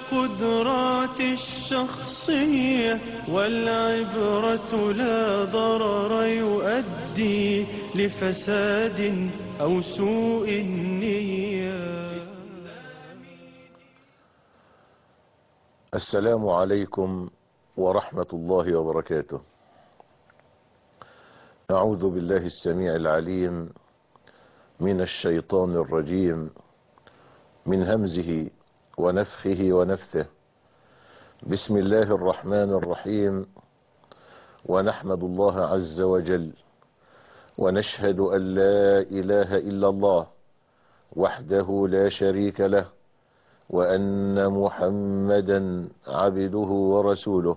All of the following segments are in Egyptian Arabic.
القدرات الشخصية والعبرة لا ضرر يؤدي لفساد أو سوء النية السلام عليكم ورحمة الله وبركاته أعوذ بالله السميع العليم من الشيطان الرجيم من همزه ونفخه ونفثه بسم الله الرحمن الرحيم ونحمد الله عز وجل ونشهد أن لا إله إلا الله وحده لا شريك له وأن محمدا عبده ورسوله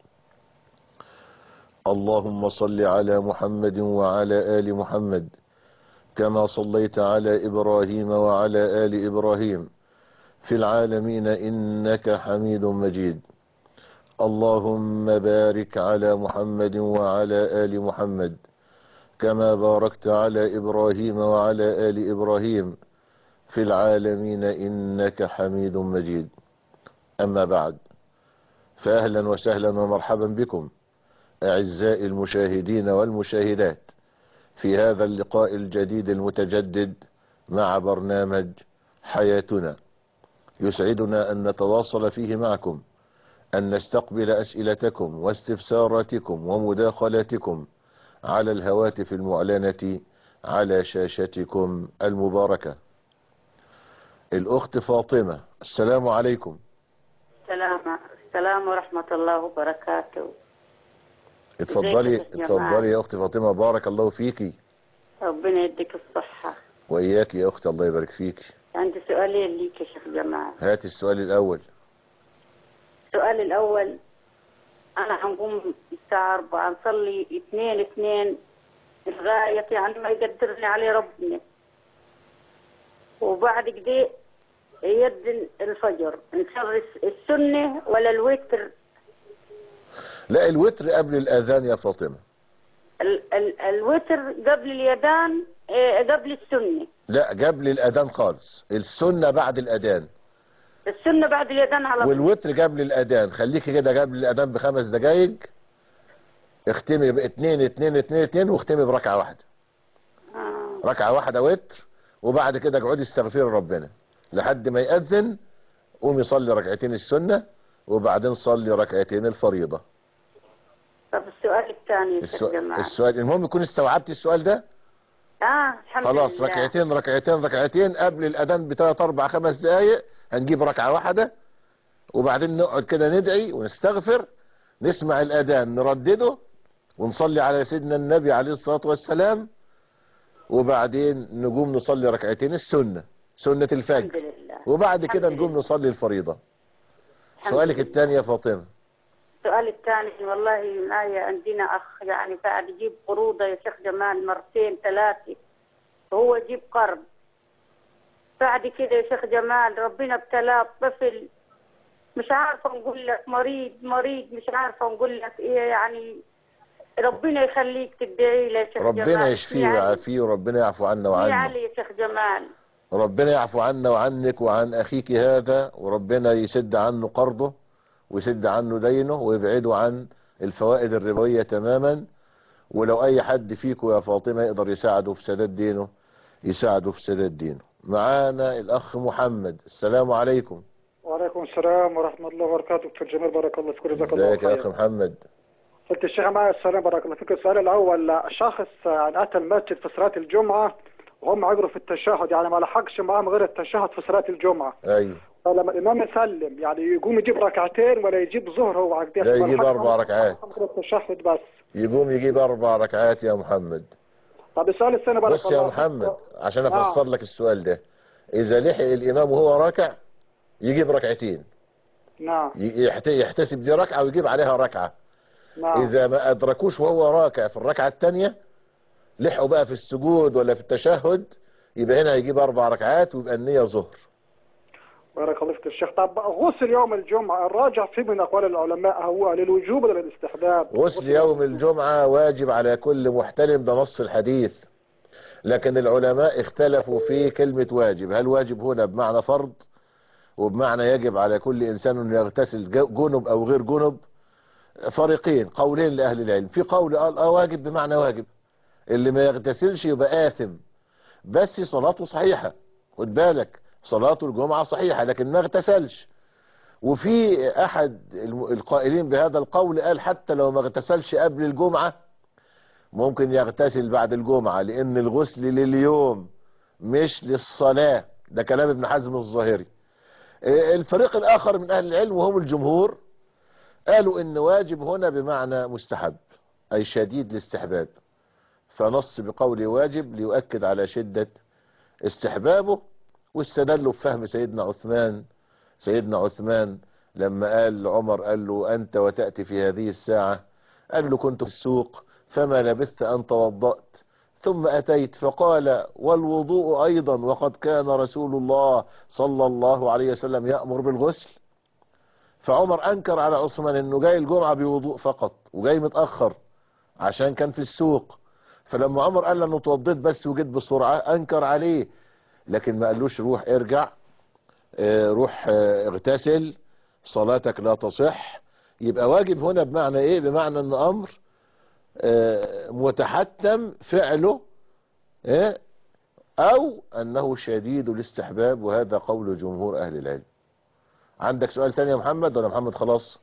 اللهم صل على محمد وعلى آل محمد كما صليت على إبراهيم وعلى آل إبراهيم في العالمين إنك حميد مجيد اللهم بارك على محمد وعلى آل محمد كما باركت على إبراهيم وعلى آل إبراهيم في العالمين إنك حميد مجيد أما بعد فأهلا وسهلا ومرحبا بكم أعزائي المشاهدين والمشاهدات في هذا اللقاء الجديد المتجدد مع برنامج حياتنا يسعدنا أن نتواصل فيه معكم أن نستقبل أسئلتكم واستفساراتكم ومداخلاتكم على الهواتف المعلنة على شاشتكم المباركة الأخت فاطمة السلام عليكم السلام السلام ورحمة الله وبركاته اتفضلي ازيك يا جماعة؟ اتفضلي يا أختي فاطمة بارك الله فيكي ربنا يديك الصحة وإياك يا أختي الله يبارك فيكي عندي سؤالين ليك يا شيخ جمال هاتي السؤال الأول السؤال الأول أنا هنقوم الساعة أربعة نصلي اثنين اثنين لغاية يعني ما يقدرني عليه ربنا وبعد كده يدن الفجر نصلي السنة ولا الوتر لا الوتر قبل الأذان يا فاطمة ال ال الوتر قبل اليدان إيه، قبل السنة لا قبل الأذان خالص السنة بعد الأذان السنة بعد اليدان على طول والوتر قبل الأذان خليكي كده قبل الأذان بخمس دقايق اختمي باتنين اتنين اتنين اتنين واختمي بركعة واحدة آه. ركعة واحدة وتر وبعد كده اقعدي استغفري ربنا لحد ما يأذن قومي صلي ركعتين السنة وبعدين صلي ركعتين الفريضة طب السؤال الثاني يا شيخ السؤال, جمال السؤال المهم يكون استوعبت السؤال ده اه الحمد خلاص لله ركعتين ركعتين ركعتين قبل الأذان بثلاث أربع خمس دقايق هنجيب ركعة واحدة وبعدين نقعد كده ندعي ونستغفر نسمع الأذان نردده ونصلي على سيدنا النبي عليه الصلاة والسلام وبعدين نقوم نصلي ركعتين السنة سنة الحمد الفجر لله وبعد كده الحمد نقوم لله. نصلي الفريضة الحمد سؤالك لله. الثاني يا فاطمة السؤال الثاني والله معايا عندنا اخ يعني قاعد يجيب قروضه يا شيخ جمال مرتين ثلاثه وهو يجيب قرض بعد كده يا شيخ جمال ربنا ابتلاه بطفل مش عارفه نقول لك مريض مريض مش عارفه نقول لك ايه يعني ربنا يخليك تدعي له يا شيخ جمال ربنا يشفيه اسمي علي. ويعافيه وربنا يعفو عنا اسمي وعنه علي يا شيخ جمال ربنا يعفو عنا وعنك وعن أخيك هذا وربنا يسد عنه قرضه ويسد عنه دينه ويبعده عن الفوائد الربوية تماما ولو أي حد فيكم يا فاطمة يقدر يساعده في سداد دينه يساعده في سداد دينه معانا الأخ محمد السلام عليكم وعليكم السلام ورحمة الله وبركاته دكتور جمال بارك الله فيك جزاك الله ازيك يا أخ خير محمد قلت الشيخ معي السلام بارك الله فيك السؤال الأول شخص يعني أتى المسجد في صلاة الجمعة وهم يقروا في التشهد يعني ما لحقش معاهم غير التشهد في صلاة الجمعة أيوه فلما الإمام يسلم يعني يقوم يجيب ركعتين ولا يجيب ظهر هو عقدين لا يجيب أربع ركعات. غير التشهد بس يقوم يجيب أربع ركعات يا محمد طب السؤال الثاني بارك بص يا الله محمد عشان نعم. أفسر لك السؤال ده إذا لحق الإمام وهو راكع يجيب ركعتين نعم ي- يحت- يحتسب دي ركعة ويجيب عليها ركعة نعم إذا ما أدركوش وهو راكع في الركعة الثانية لحقوا بقى في السجود ولا في التشهد يبقى هنا هيجيب أربع ركعات ويبقى النية ظهر بارك الله فيك الشيخ طب غسل يوم الجمعة الراجع فيه من أقوال العلماء هو للوجوب ولا للاستحباب غسل يوم الجمعة واجب على كل محتلم ده نص الحديث لكن العلماء اختلفوا في كلمة واجب هل واجب هنا بمعنى فرض وبمعنى يجب على كل انسان انه يغتسل جو- جنب او غير جنب فريقين قولين لاهل العلم في قول قال اه واجب بمعنى واجب اللي ما يغتسلش يبقى آثم بس صلاته صحيحة خد بالك صلاته الجمعة صحيحة لكن ما اغتسلش وفي احد الم- القائلين بهذا القول قال حتى لو ما اغتسلش قبل الجمعة ممكن يغتسل بعد الجمعة لان الغسل لليوم مش للصلاة ده كلام ابن حزم الظاهري إيه، الفريق الاخر من اهل العلم وهم الجمهور قالوا ان واجب هنا بمعنى مستحب اي شديد الاستحباب فنص بقول واجب ليؤكد على شدة استحبابه واستدلوا بفهم سيدنا عثمان سيدنا عثمان لما قال لعمر قال له أنت وتأتي في هذه الساعة قال له كنت في السوق فما لبثت أن توضأت ثم أتيت فقال والوضوء أيضا وقد كان رسول الله صلى الله عليه وسلم يأمر بالغسل فعمر أنكر على عثمان أنه جاي الجمعة بوضوء فقط وجاي متأخر عشان كان في السوق فلما عمر قال له انه اتوضيت بس وجيت بسرعة انكر عليه لكن ما قالوش روح ارجع اه، روح اه، اغتسل صلاتك لا تصح يبقى واجب هنا بمعنى ايه بمعنى ان امر اه، متحتم فعله اه، او انه شديد الاستحباب وهذا قول جمهور اهل العلم عندك سؤال تاني يا محمد ولا محمد خلاص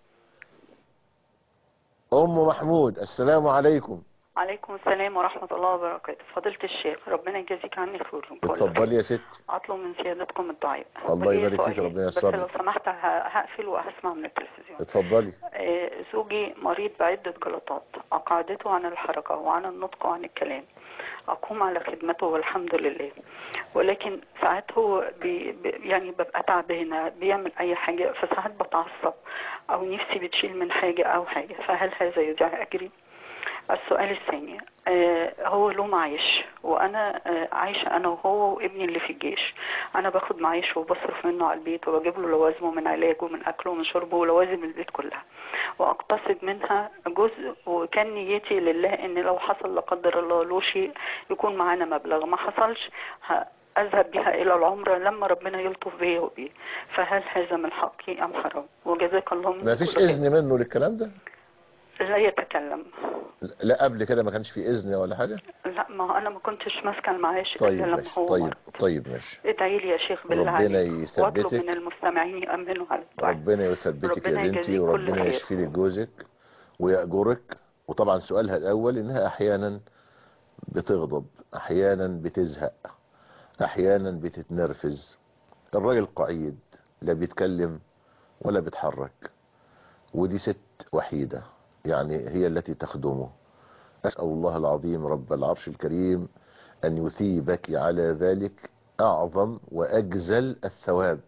ام محمود السلام عليكم عليكم السلام ورحمة الله وبركاته فضيلة الشيخ ربنا يجازيك عني خير اتفضلي يا ست أطلب من سيادتكم الدعاء الله ولي يبارك فيك، سؤالين، ربنا بس ييسر لو لك. سمحت ه- هقفل وهسمع من التلفزيون اتفضلي آه، زوجي مريض بعدة جلطات أقعدته عن الحركة وعن النطق وعن الكلام أقوم على خدمته والحمد لله ولكن ساعات هو بي بي- يعني ببقى تعبانة بيعمل أي حاجة فساعات بتعصب أو نفسي بتشيل من حاجة أو حاجة فهل هذا يضيع أجري؟ السؤال الثاني آه هو له معيش وانا آه عايشه انا وهو وابني اللي في الجيش انا باخد معيش وبصرف منه على البيت وبجيب له لوازمه من علاجه ومن اكله ومن شربه ولوازم البيت كلها واقتصد منها جزء وكان نيتي لله ان لو حصل لا قدر الله له شيء يكون معانا مبلغ ما حصلش ه- اذهب بها الى العمره لما ربنا يلطف بيا وبيه فهل هذا من حقي ام حرام وجزاك الله مني ما فيش كل خير. اذن منه للكلام ده لا يتكلم لا قبل كده ما كانش في اذن ولا حاجه لا ما هو انا ما كنتش ماسكه المعاش طيب الا لما ماشي هو طيب مرض. طيب ماشي ادعي لي يا شيخ بالله ربنا عليك واطلب يثبتك. من المستمعين يامنوا على الدعاء ربنا يثبتك يا ربنا بنتي يجازيك كل وربنا خير. يشفي لك جوزك ويأجرك وطبعا سؤالها الاول انها احيانا بتغضب احيانا بتزهق احيانا بتتنرفز الراجل قعيد لا بيتكلم ولا بيتحرك ودي ست وحيدة يعني هي التي تخدمه أسأل الله العظيم رب العرش الكريم أن يثيبك على ذلك أعظم وأجزل الثواب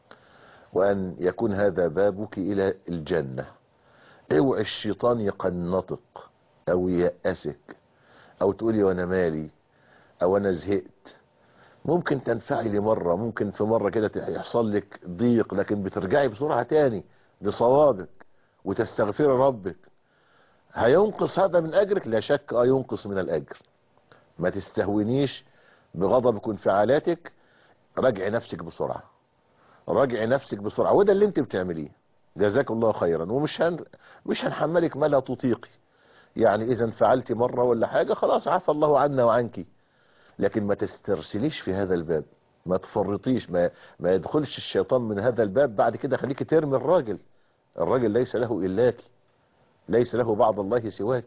وأن يكون هذا بابك إلى الجنة اوعي الشيطان يقنطك أو يأسك أو تقولي وأنا مالي أو أنا زهقت ممكن تنفعلي مرة ممكن في مرة كده يحصل لك ضيق لكن بترجعي بسرعة تاني لصوابك وتستغفري ربك هينقص هذا من أجرك لا شك اه ينقص من الأجر ما تستهونيش بغضبك وانفعالاتك راجعي نفسك بسرعة راجعي نفسك بسرعة وده اللي انت بتعمليه جزاك الله خيرا ومش هن... مش هنحملك ما لا تطيقي يعني اذا انفعلتي مرة ولا حاجة خلاص عفى الله عنا وعنك لكن ما تسترسليش في هذا الباب ما تفرطيش ما, ما يدخلش الشيطان من هذا الباب بعد كده خليك ترمي الراجل الراجل ليس له إلاك ليس له بعض الله سواك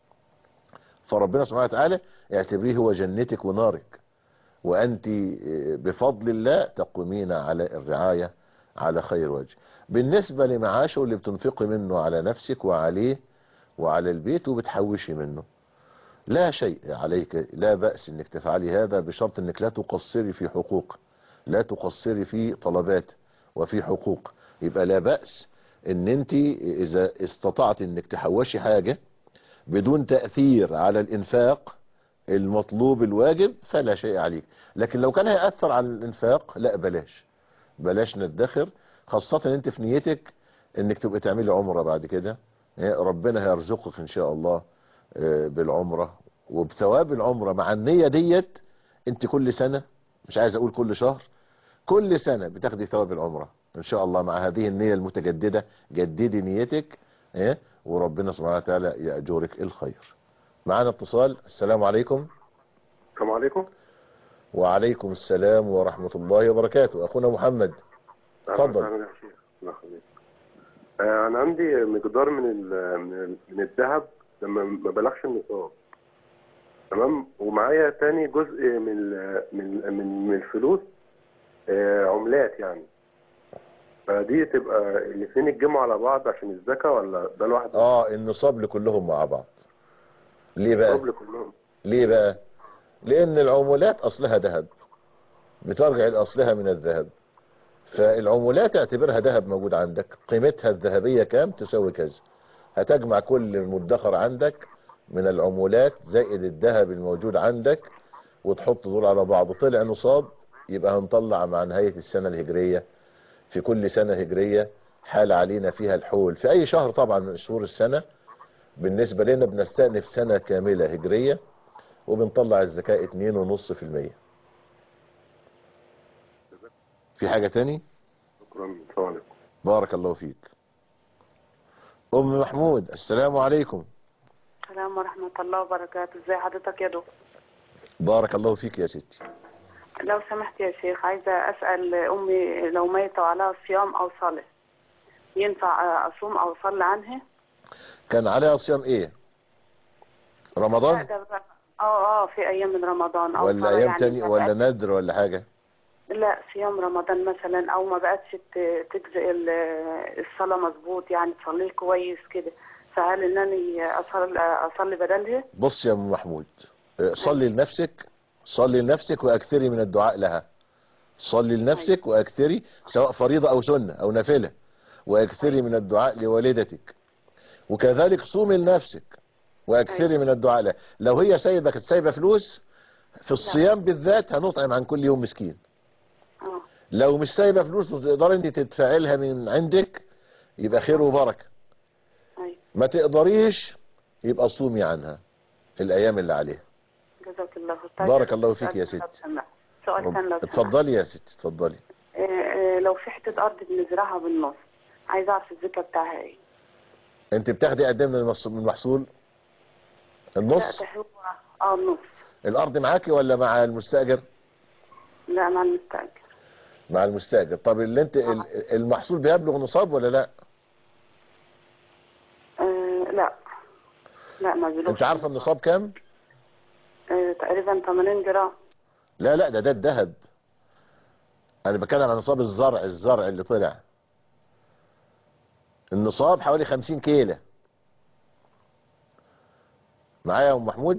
فربنا سبحانه وتعالى اعتبريه هو جنتك ونارك وأنت بفضل الله تقومين على الرعاية على خير وجه بالنسبة لمعاشه اللي بتنفقي منه على نفسك وعليه وعلى البيت وبتحوشي منه لا شيء عليك لا بأس انك تفعلي هذا بشرط انك لا تقصري في حقوق لا تقصري في طلبات وفي حقوق يبقى لا بأس ان انت اذا استطعت انك تحوشي حاجة بدون تأثير على الانفاق المطلوب الواجب فلا شيء عليك لكن لو كان هيأثر على الانفاق لا بلاش بلاش ندخر خاصة ان انت في نيتك انك تبقى تعملي عمرة بعد كده ربنا هيرزقك ان شاء الله بالعمرة وبثواب العمرة مع النية ديت انت كل سنة مش عايز اقول كل شهر كل سنة بتاخدي ثواب العمرة ان شاء الله مع هذه النية المتجددة جددي نيتك ايه وربنا سبحانه وتعالى يأجرك الخير معنا اتصال السلام عليكم السلام عليكم وعليكم السلام ورحمة الله وبركاته اخونا محمد اتفضل. أهلا وسهلا يا شيخ. الله يخليك. آه، انا عندي مقدار من ال- من ال- من الذهب لما ما بلغش النصاب تمام ومعايا تاني جزء من ال- من من من الفلوس آه، عملات يعني فدي تبقى الاثنين يتجمعوا على بعض عشان الزكاة ولا ده لوحده؟ اه النصاب لكلهم مع بعض ليه بقى قبل كلهم ليه بقى لان العمولات اصلها ذهب بترجع لاصلها من الذهب فالعمولات اعتبرها ذهب موجود عندك قيمتها الذهبية كام تساوي كذا هتجمع كل المدخر عندك من العمولات زائد الذهب الموجود عندك وتحط دول على بعض طلع نصاب يبقى هنطلع مع نهاية السنة الهجرية في كل سنة هجرية حال علينا فيها الحول في اي شهر طبعا من شهور السنة بالنسبة لنا بنستأنف سنة كاملة هجرية وبنطلع الزكاة 2.5% في حاجة تاني شكرا السلام عليكم بارك الله فيك ام محمود السلام عليكم السلام ورحمة الله وبركاته ازي حضرتك يا دكتور بارك الله فيك يا ستي لو سمحت يا شيخ عايزة أسأل أمي لو ميت وعليها صيام أو صلاة ينفع أصوم أو أصلي عنها؟ كان عليها صيام ايه لا رمضان ده بقى اه اه في أيام من رمضان أو ولا صلاة ايام يعني تاني ما ولا بقتش- ندر ولا حاجة لا صيام رمضان مثلا أو ما بقتش ت- تجزئ ال- الصلاة مظبوط يعني تصليه كويس كده فهل إنني أصلي أصلي بدلها؟ بص يا ام محمود اه، صلي لنفسك صلي لنفسك واكثري من الدعاء لها صلي لنفسك واكثري سواء فريضة او سنة او نافلة واكثري من الدعاء لوالدتك وكذلك صومي لنفسك واكثري من الدعاء لها لو هي سايبه كانت سايبه فلوس في الصيام بالذات هنطعم عن كل يوم مسكين اه لو مش سايبه فلوس وتقدري انت تدفعي لها من عندك يبقى خير وبركه أيوة ما تقدريش يبقى صومي عنها الايام اللي عليها جزاك الله بارك الله فيك يا سؤال ستي. تاني لو سمحت. سؤال تاني لو سمحت. اتفضلي يا ستي اتفضلي آه، آه، لو في حتة أرض بنزرعها بالنص عايزة أعرف الزكاة بتاعها إيه؟ انت بتاخدي قد ايه من المص- من المحصول لا النص ده هو اه النص الارض معاكي ولا مع المستاجر لا مع المستأجر مع المستاجر طب اللي انت ال- المحصول بيبلغ نصاب ولا لا آه لا لا ما بيلوش انت عارفه النصاب كام آه تقريبا 80 جرام لا لا ده ده الذهب انا بتكلم عن نصاب الزرع الزرع اللي طلع النصاب حوالي 50 كيلة معايا يا ام محمود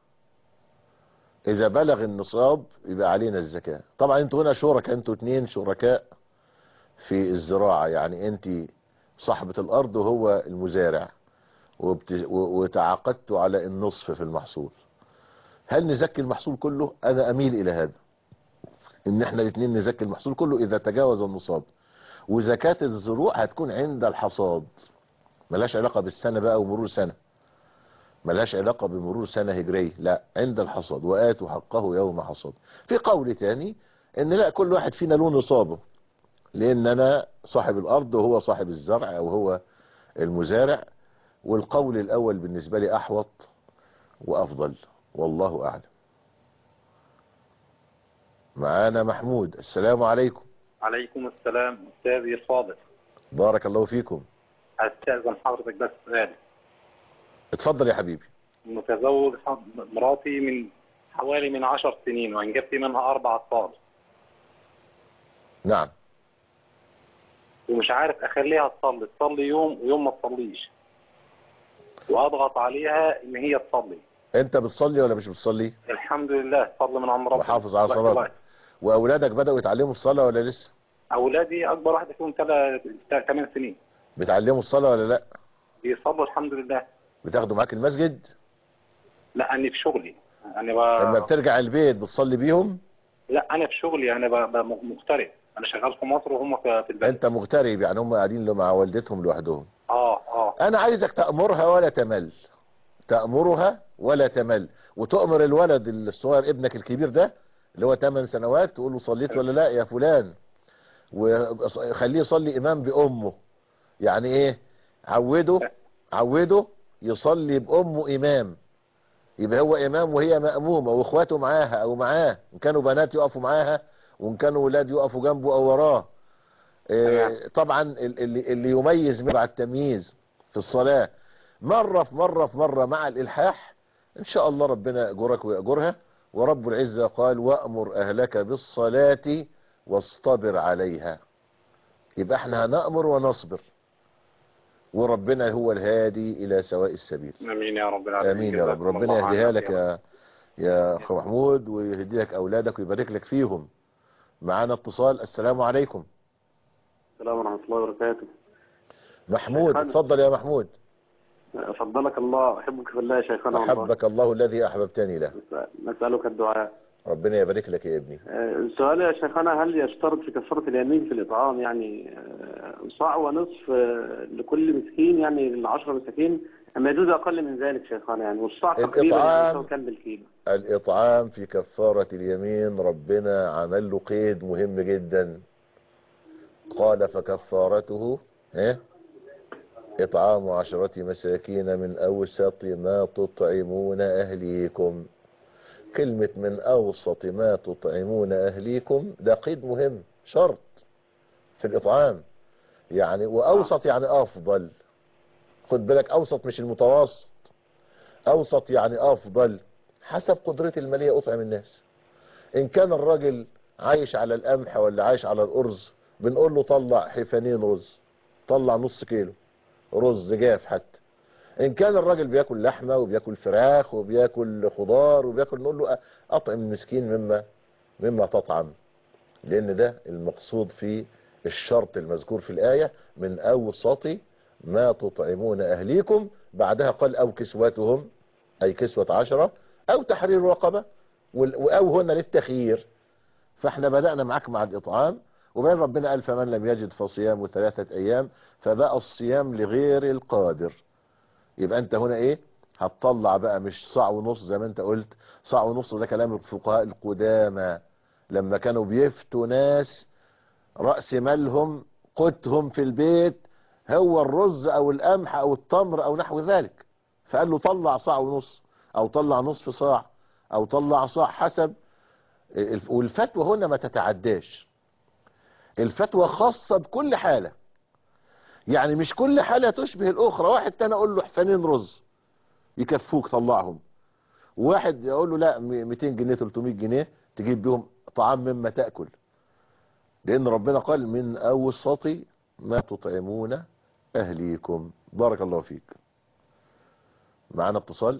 اذا بلغ النصاب يبقى علينا الزكاة طبعا انتوا هنا شركاء انتوا اتنين شركاء في الزراعة يعني انت صاحبة الارض وهو المزارع وبت... و- وتعاقدتوا على النصف في المحصول هل نزكي المحصول كله انا اميل الى هذا ان احنا الاثنين نزكي المحصول كله اذا تجاوز النصاب وزكاة الزروع هتكون عند الحصاد ملهاش علاقة بالسنة بقى ومرور سنة ملهاش علاقة بمرور سنة هجرية لا عند الحصاد وآتوا حقه يوم حصاد في قول تاني ان لا كل واحد فينا له نصابه لان انا صاحب الارض وهو صاحب الزرع او هو المزارع والقول الاول بالنسبة لي احوط وافضل والله اعلم معانا محمود السلام عليكم عليكم السلام أستاذي الفاضل بارك الله فيكم أستاذن حضرتك بس سؤال اتفضل يا حبيبي متزوج حض- مراتي من حوالي من عشر سنين وأنجبت منها أربع أطفال نعم ومش عارف أخليها تصلي تصلي يوم ويوم ما تصليش وأضغط عليها إن هي تصلي انت بتصلي ولا مش بتصلي الحمد لله تصلي من عند ربنا وحافظ على الله صلاتك يبارك. واولادك بدأوا يتعلموا الصلاة ولا لسه أولادي أكبر واحدة فيهم ثمان سنين بيتعلموا الصلاة ولا لا بيصلوا الحمد لله بتاخدوا معاك المسجد لا أنا في شغلي أنا لما ب... بترجع البيت بتصلي بيهم لا أنا في شغلي أنا ب... ب... مغترب أنا شغال في مصر وهم في في البلد انت مغترب يعني هم قاعدين مع والدتهم لوحدهم اه اه انا عايزك تأمرها ولا تمل تأمرها ولا تمل وتؤمر الولد الصغير ابنك الكبير ده اللي هو 8 سنوات تقول له صليت ولا لا يا فلان وخليه يصلي امام بامه يعني ايه عوده عوده يصلي بامه امام يبقى هو امام وهي مأمومة واخواته معاها او معاه ان كانوا بنات يقفوا معاها وان كانوا ولاد يقفوا جنبه او وراه إيه طبعا ال- اللي, اللي يميز مع التمييز في الصلاة مرة في مرة في مرة مع الالحاح ان شاء الله ربنا يأجرك ويأجرها ورب العزة قال وأمر أهلك بالصلاة واصطبر عليها يبقى احنا هنأمر ونصبر وربنا هو الهادي إلى سواء السبيل امين يا رب العالمين آمين يا رب جزاكم ربنا الله يهديها عنا لك يا يا أخ محمود ويهدي لك أولادك ويبارك لك فيهم معانا اتصال السلام عليكم السلام ورحمة الله وبركاته محمود شيخنا. اتفضل يا محمود فضلك الله أحبك في الله يا شيخنا والله أحبك الله الذي أحببتني له نسألك الدعاء ربنا يبارك لك يا ابني آه، السؤال يا شيخنا هل يشترط في كفارة اليمين في الإطعام يعني آه، صاع ونصف آه، لكل مسكين يعني العشرة مساكين أما يجوز أقل من ذلك شيخنا يعني والصاع تقريبا الإطعام- يعني سواء كان بالكيلو الإطعام في كفارة اليمين ربنا عمل له قيد مهم جدا قال فكفارته ايه إطعام عشرة مساكين من أوسط ما تطعمون أهليكم كلمة من أوسط ما تطعمون أهليكم ده قيد مهم شرط في الإطعام يعني وأوسط يعني أفضل خد بالك أوسط مش المتوسط أوسط يعني أفضل حسب قدرتي المالية أطعم الناس إن كان الراجل عايش على القمح ولا عايش على الأرز بنقول له طلع حفانين رز طلع نص كيلو رز جاف حتى إن كان الراجل بياكل لحمة وبياكل فراخ وبياكل خضار وبياكل نقول له أطعم المسكين مما مما تطعم لأن ده المقصود في الشرط المذكور في الآية من أوسط ما تطعمون أهليكم بعدها قال أو كسوتهم أي كسوة عشرة أو تحرير رقبة وال- أو هنا للتخيير فاحنا بدأنا معاك مع الإطعام وبين ربنا قال فمن لم يجد فصيام ثلاثة أيام فبقى الصيام لغير القادر يبقى أنت هنا إيه هتطلع بقى مش صاع ونص زي ما أنت قلت صاع ونص ده كلام الفقهاء القدامى لما كانوا بيفتوا ناس رأس مالهم قوتهم في البيت هو الرز أو القمح أو التمر أو نحو ذلك فقال له طلع صاع ونص او طلع نصف صاع او طلع صاع حسب الف- والفتوى هنا ما تتعداش الفتوى خاصة بكل حالة يعني مش كل حالة تشبه الاخرى واحد تاني اقول له حفانين رز يكفوك طلعهم واحد يقول له لا م- 200 جنيه 300 جنيه تجيب بيهم طعام مما تأكل لان ربنا قال من اوسط ما تطعمون اهليكم بارك الله فيك معنا اتصال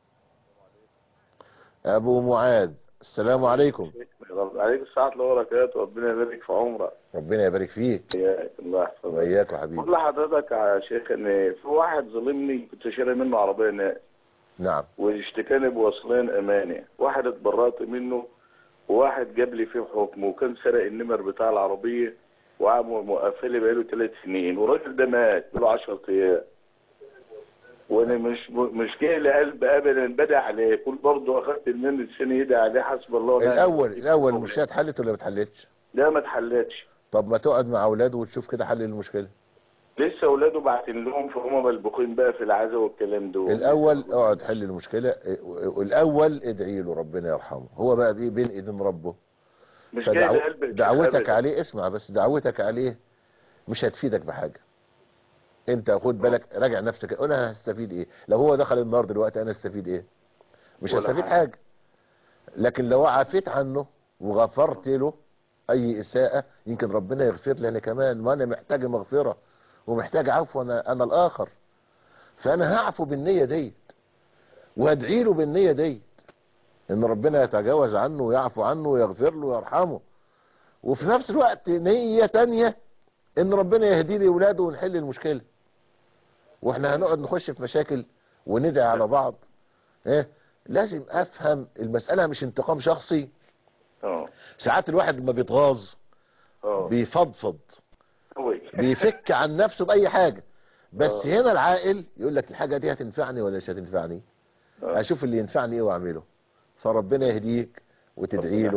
ابو معاذ السلام عليكم عليكم الساعة الله وبركاته ربنا يبارك في عمرك ربنا يبارك فيك يا الله يحفظك وإياك يا حبيبي بقول لحضرتك يا شيخ ان في واحد ظلمني كنت شاري منه عربية نقل نعم واشتكاني بوصلين اماني واحد اتبرأت منه وواحد جاب لي فيه حكم وكان سرق النمر بتاع العربية وقام موقفلي بقاله ثلاث سنين والراجل ده مات بقاله 10 ايام وانا مش مش جاي لي قلب ابدا بدع عليه كل برضه اخدت المن السنه يدعي عليه حسب الله ونعم الاول الوكيل. الاول المشكله اتحلت ولا ما اتحلتش لا ما اتحلتش طب ما تقعد مع اولاده وتشوف كده حل المشكله لسه اولاده باعتين لهم فهم ملبوخين بقى في العزا والكلام ده الاول اقعد حل المشكله الاول ادعي له ربنا يرحمه هو بقى بايه بين ايدين ربه مش جاي فدعو... لقلب الشيخ دعوتك أبداً. عليه اسمع بس دعوتك عليه مش هتفيدك بحاجه انت خد بالك راجع نفسك انا هستفيد ايه لو هو دخل النار دلوقتي انا استفيد ايه مش ولا هستفيد حاجة. حاجه لكن لو عافيت عنه وغفرت له اي اساءة يمكن ربنا يغفر لي انا كمان ما انا محتاج مغفرة ومحتاج عفو انا, أنا الاخر فانا هعفو بالنية ديت وهدعي له بالنية ديت ان ربنا يتجاوز عنه ويعفو عنه ويغفر له ويرحمه وفي نفس الوقت نية تانية ان ربنا يهدي لي ولاده ونحل المشكلة واحنا هنقعد نخش في مشاكل وندعي على بعض ايه لازم افهم المسألة مش انتقام شخصي اه ساعات الواحد لما بيتغاظ اه بيفضفض أوي. بيفك عن نفسه بأي حاجة بس هنا العاقل يقول لك الحاجة دي هتنفعني ولا مش هتنفعني آه. اشوف اللي ينفعني ايه واعمله فربنا يهديك وتدعي له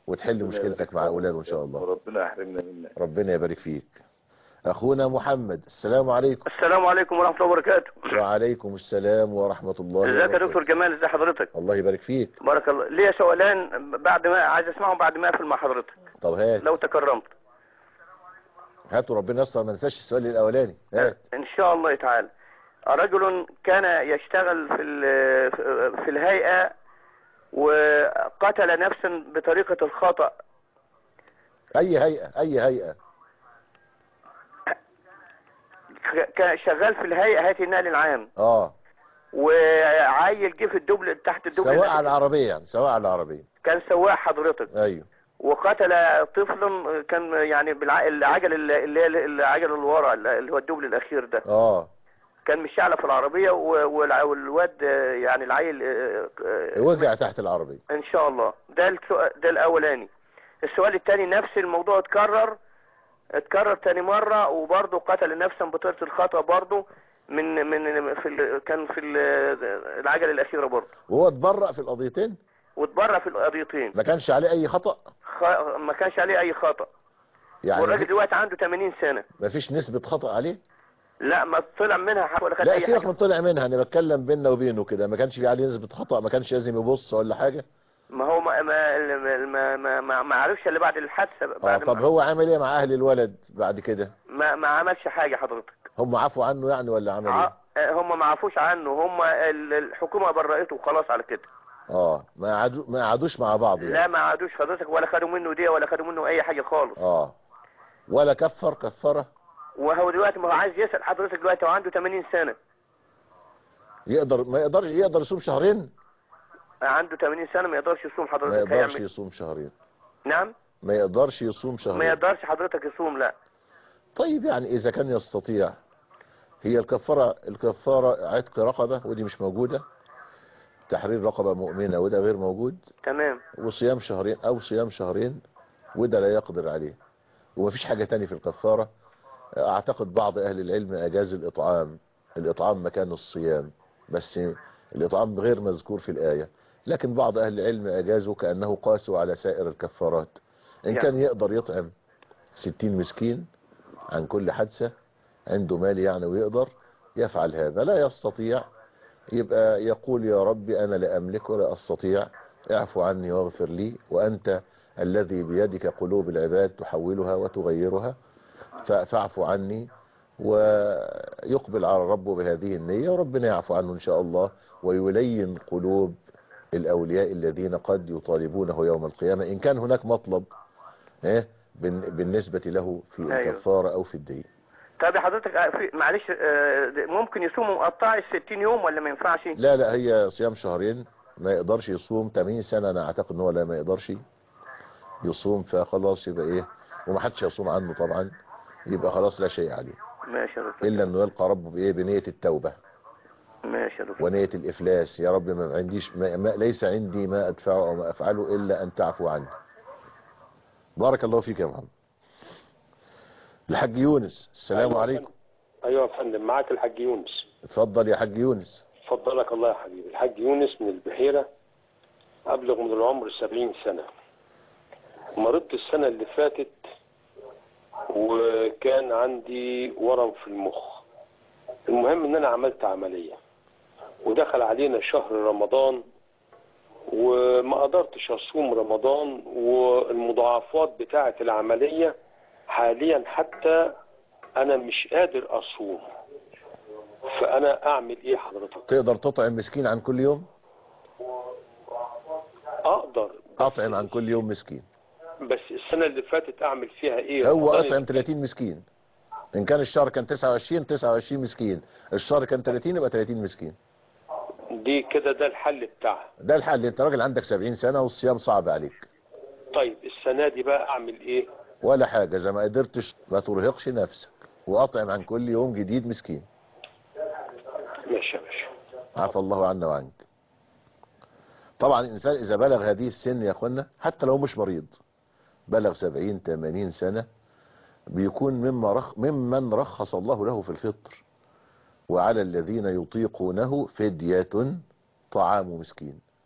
وتحل مشكلتك مع اولاده ان شاء الله وربنا يحرمنا منك ربنا يبارك فيك اخونا محمد السلام عليكم السلام عليكم ورحمة الله وبركاته وعليكم السلام ورحمة الله ازيك يا وبركاته دكتور جمال ازي حضرتك الله يبارك فيك بارك الله ليا سؤالان بعد ما عايز اسمعهم بعد ما اقفل مع حضرتك طب هات لو تكرمت هاتوا ربنا يستر ما ننساش السؤال الاولاني هات ان شاء الله تعالى رجل كان يشتغل في ال- في الهيئة وقتل نفسا بطريقة الخطأ اي هيئة اي هيئة ك- كان شغال في الهيئة هيئة النقل العام اه وعايل جه في الدبل تحت الدبل سواء على العربية يعني سواء على العربية كان سواق حضرتك ايوه وقتل طفلا كان يعني بالعجل اللي هي العجل اللي ورا اللي هو الدبل الاخير ده اه كان مشعلة في العربية و- والع- والواد آه، يعني العيل آه، آه، وقع تحت العربية ان شاء الله ده السؤال ده الاولاني السؤال الثاني نفس الموضوع اتكرر اتكرر تاني مرة وبرضه قتل نفسا بطريقة الخطأ برضه من من في ال- كان في ال- العجلة الأخيرة برضه وهو اتبرأ في القضيتين واتبرع في القضيتين ما كانش عليه اي خطأ خ... ما كانش عليه أي خطأ والراجل يعني دلوقتي عنده 80 سنة ما فيش نسبة خطأ عليه لا ما طلع منها حاجة ولا خد لا أي سيبك حاجة من طلع منها انا بتكلم بيننا وبينه كده ما كانش في عليه نسبة خطأ ما كانش لازم يبص ولا حاجة ما هو ما ما ما ما, ما, ما عرفش اللي بعد الحادثة اه بعد طب ما, هو عمل ايه مع اهل الولد بعد كده ما, ما عملش حاجة حضرتك هم عفوا عنه يعني ولا عمل ايه ع- هم ما عفوش عنه هم ال- الحكومة برأته وخلاص على كده اه ما عادوا ما قعدوش مع بعض يعني لا ما عادوش حضرتك ولا خدوا منه دي ولا خدوا منه اي حاجة خالص اه ولا كفر كفره وهو دلوقتي ما هو عايز يسأل حضرتك دلوقتي هو عنده 80 سنة يقدر ما يقدرش يقدر يصوم شهرين عنده 80 سنة ما يقدرش يصوم ما حضرتك يقدرش هيعمل يصوم شهرين نعم ما يقدرش يصوم ما شهرين يقدرش حضرتك يصوم لا طيب يعني اذا كان يستطيع هي الكفارة الكفارة عتق رقبة ودي مش موجودة تحرير رقبة مؤمنة وده غير موجود تمام وصيام شهرين او صيام شهرين وده لا يقدر عليه ومفيش حاجة تاني في الكفارة اعتقد بعض اهل العلم اجاز الاطعام الاطعام مكان الصيام بس الاطعام غير مذكور في الاية لكن بعض اهل العلم اجازوا كأنه قاسوا على سائر الكفارات ان يعني. كان يقدر يطعم ستين مسكين عن كل حادثة عنده مال يعني ويقدر يفعل هذا لا يستطيع يبقى يقول يا رب أنا لا أملك ولا أستطيع اعفو عني واغفر لي وأنت الذي بيدك قلوب العباد تحولها وتغيرها ف- فاعفو عني ويقبل على ربه بهذه النية وربنا يعفو عنه إن شاء الله ويلين قلوب الأولياء الذين قد يطالبونه يوم القيامة إن كان هناك مطلب إيه بن- بالنسبة له في أيوه. الكفارة أو في الدين طب يا حضرتك آه، في معلش آه، ده ممكن يصوموا مقطع ال 60 يوم ولا ما ينفعش لا لا هي صيام شهرين ما يقدرش يصوم 80 سنة انا اعتقد ان هو لا ما يقدرش يصوم فخلاص يبقى ايه وما حدش يصوم عنه طبعا يبقى خلاص لا شيء عليه ماشي يا دكتور الا انه يلقى ربه بايه بنية التوبة ماشي يا دكتور ونية الافلاس يا رب ما عنديش ما ما ليس عندي ما ادفعه او ما افعله الا ان تعفو عني بارك الله فيك يا محمد الحاج يونس السلام أيوة عليكم ايوه يا فندم معاك الحاج يونس اتفضل يا حاج يونس فضلك الله يا حبيبي الحاج يونس من البحيرة أبلغ من العمر سبعين سنة مرضت السنة اللي فاتت وكان عندي ورم في المخ المهم ان انا عملت عملية ودخل علينا شهر رمضان وما قدرتش اصوم رمضان والمضاعفات بتاعة العملية حاليا حتى انا مش قادر اصوم فانا اعمل ايه حضرتك تقدر تطعم مسكين عن كل يوم اقدر اطعم عن كل يوم مسكين بس السنة اللي فاتت اعمل فيها ايه هو رمضان اطعم 30 مسكين ان كان الشهر كان 29 29 مسكين الشهر كان 30 يبقى 30 مسكين دي كده ده الحل بتاعها ده الحل انت راجل عندك 70 سنة والصيام صعب عليك طيب السنة دي بقى اعمل ايه ولا حاجة زي ما قدرتش ما ترهقش نفسك واطعم عن كل يوم جديد مسكين ماشي يا باشا عفى الله عنا وعنك طبعا الانسان اذا بلغ هذه السن يا اخوانا حتى لو مش مريض بلغ 70 80 سنة بيكون مما رخ ممن رخص الله له في الفطر وعلى الذين يطيقونه فدية طعام مسكين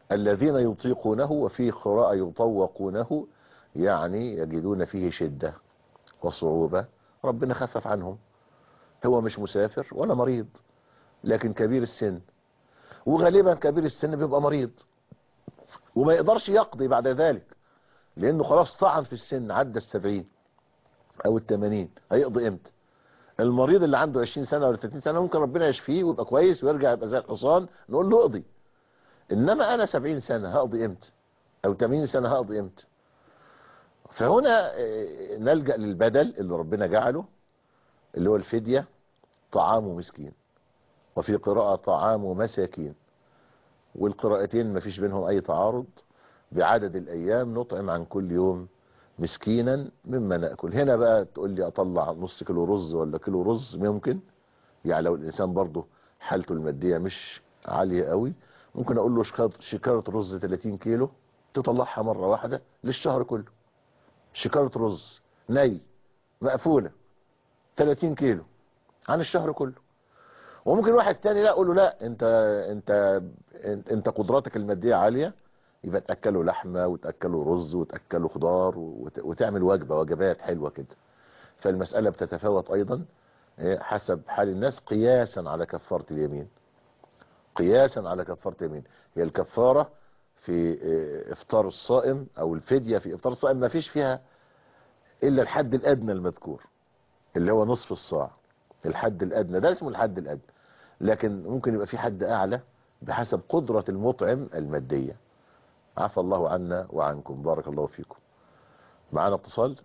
الذين يطيقونه وفي قراءة يطوقونه يعني يجدون فيه شدة وصعوبة ربنا خفف عنهم هو مش مسافر ولا مريض لكن كبير السن وغالبا كبير السن بيبقى مريض وما يقدرش يقضي بعد ذلك لانه خلاص طعن في السن عدى السبعين او التمانين هيقضي امتى المريض اللي عنده 20 سنة ولا 30 سنة ممكن ربنا يشفيه ويبقى كويس ويرجع يبقى زي الحصان نقول له اقضي انما انا 70 سنة هقضي امتى او 80 سنة هقضي امتى فهنا آه، نلجأ للبدل اللي ربنا جعله اللي هو الفدية طعام مسكين وفي قراءة طعام مساكين والقراءتين ما فيش بينهم اي تعارض بعدد الايام نطعم عن كل يوم مسكينا مما نأكل هنا بقى تقول لي اطلع نص كيلو رز ولا كيلو رز ممكن يعني لو الانسان برضه حالته المادية مش عالية قوي ممكن اقول له شكارة- شكارة رز 30 كيلو تطلعها مرة واحدة للشهر كله شكارة رز ني مقفولة 30 كيلو عن الشهر كله وممكن واحد تاني لا اقول له لا انت انت انت, انت قدراتك المادية عالية يبقى تاكله لحمه وتاكله رز وتاكله خضار وت- وتعمل وجبه وجبات حلوه كده فالمساله بتتفاوت ايضا إيه، حسب حال الناس قياسا على كفاره اليمين قياسا على كفاره اليمين هي الكفاره في إيه، افطار الصائم او الفديه في افطار الصائم ما فيش فيها الا الحد الادنى المذكور اللي هو نصف الصاع الحد الادنى ده اسمه الحد الادنى لكن ممكن يبقى في حد اعلى بحسب قدرة المطعم المادية عفى الله عنا وعنكم بارك الله فيكم معنا اتصال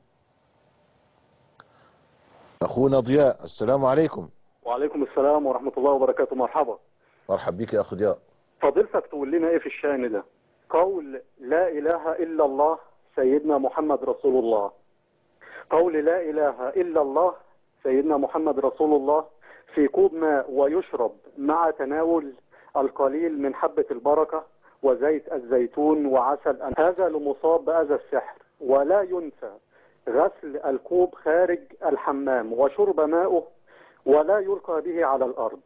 اخونا ضياء السلام عليكم وعليكم السلام ورحمة الله وبركاته مرحبا مرحب بك يا اخ ضياء فضيلتك تقول لنا ايه في الشأن ده قول لا اله الا الله سيدنا محمد رسول الله قول لا اله الا الله سيدنا محمد رسول الله في كوب ماء ويشرب مع تناول القليل من حبة البركة وزيت الزيتون وعسل أن- هذا لمصاب بأذى السحر ولا ينسى غسل الكوب خارج الحمام وشرب ماؤه ولا يلقى به على الأرض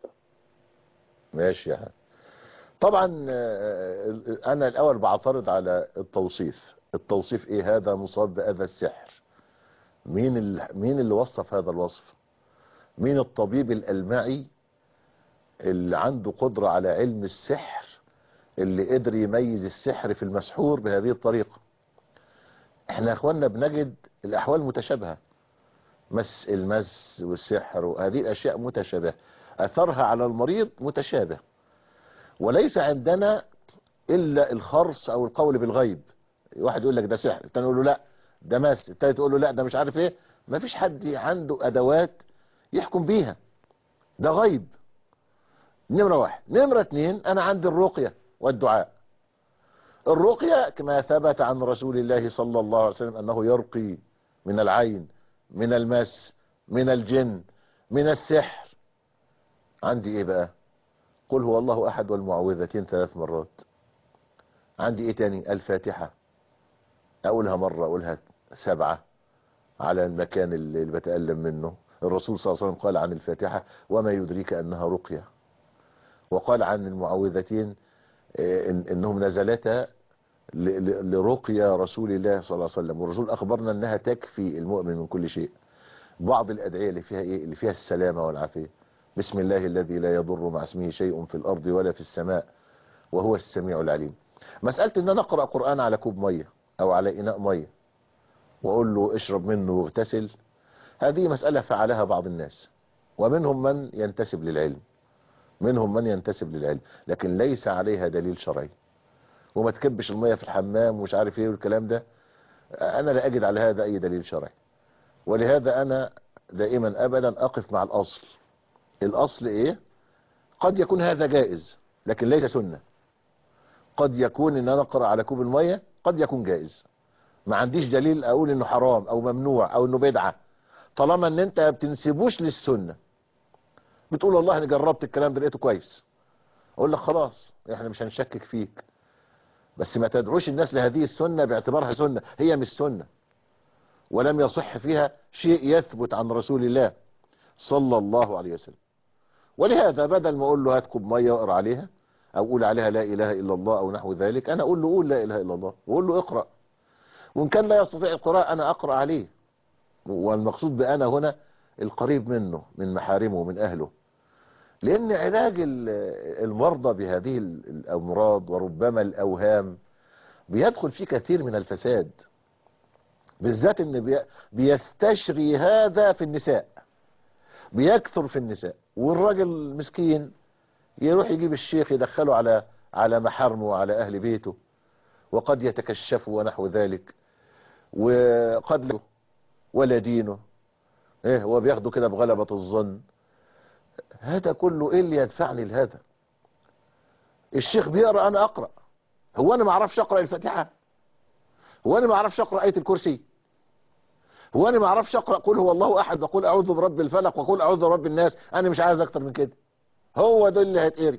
ماشي يا حاج طبعا آه، انا الاول بعترض على التوصيف التوصيف ايه هذا مصاب باذى السحر مين ال... مين اللي وصف هذا الوصف مين الطبيب الالمعي اللي عنده قدرة على علم السحر اللي قدر يميز السحر في المسحور بهذه الطريقة احنا يا اخوانا بنجد الاحوال متشابهة مس المس والسحر وهذه الاشياء متشابهة اثرها على المريض متشابه وليس عندنا الا الخرص او القول بالغيب واحد يقول لك ده سحر الثاني يقول له لا ده مس الثالث يقول له لا ده مش عارف ايه ما فيش حد عنده ادوات يحكم بيها ده غيب نمرة واحد نمرة اتنين انا عندي الرقية والدعاء الرقية كما ثبت عن رسول الله صلى الله عليه وسلم انه يرقي من العين من المس من الجن من السحر عندي ايه بقى قل هو الله احد والمعوذتين ثلاث مرات عندي ايه تاني الفاتحة اقولها مرة اقولها سبعة على المكان اللي اللي بتألم منه الرسول صلى الله عليه وسلم قال عن الفاتحة وما يدريك انها رقية وقال عن المعوذتين آه، إن انهم نزلتا ل- ل- لرقية رسول الله صلى الله عليه وسلم والرسول اخبرنا انها تكفي المؤمن من كل شيء بعض الادعية اللي فيها ايه اللي فيها السلامة والعافية بسم الله الذي لا يضر مع اسمه شيء في الارض ولا في السماء وهو السميع العليم مسألة ان انا اقرأ قرآن على كوب مية او على اناء مية واقول له اشرب منه واغتسل هذه مسألة فعلها بعض الناس ومنهم من ينتسب للعلم منهم من ينتسب للعلم لكن ليس عليها دليل شرعي وما تكبش المية في الحمام ومش عارف ايه والكلام ده انا لا اجد على هذا اي دليل شرعي ولهذا انا دائما ابدا اقف مع الاصل الاصل ايه قد يكون هذا جائز لكن ليس سنة قد يكون ان انا اقرأ على كوب المية قد يكون جائز ما عنديش دليل اقول انه حرام او ممنوع او انه بدعة طالما ان انت بتنسبوش للسنة بتقول والله انا جربت الكلام ده لقيته كويس اقول لك خلاص احنا مش هنشكك فيك بس ما تدعوش الناس لهذه السنة باعتبارها سنة هي مش سنة ولم يصح فيها شيء يثبت عن رسول الله صلى الله عليه وسلم ولهذا بدل ما اقول له هات كوب ميه واقرا عليها او قول عليها لا اله الا الله او نحو ذلك انا اقول له قول لا اله الا الله واقول له اقرأ وان كان لا يستطيع القراءة انا اقرأ عليه والمقصود بانا هنا القريب منه من محارمه ومن اهله لان علاج ال- المرضى بهذه ال- الامراض وربما الاوهام بيدخل فيه كثير من الفساد بالذات ان بي- بيستشري هذا في النساء بيكثر في النساء والراجل مسكين يروح يجيب الشيخ يدخله على على محارمه وعلى اهل بيته وقد يتكشفوا ونحو ذلك وقد له ولا دينه ايه هو بياخده كده بغلبة الظن هذا كله ايه اللي يدفعني لهذا الشيخ بيقرأ انا اقرأ هو انا ما اعرفش اقرأ الفاتحة هو انا ما اعرفش اقرأ آية الكرسي هو انا ما اعرفش اقرأ قل هو الله احد وقل اعوذ برب الفلق وقل اعوذ برب الناس انا مش عايز اكتر من كده هو ده اللي هيتقري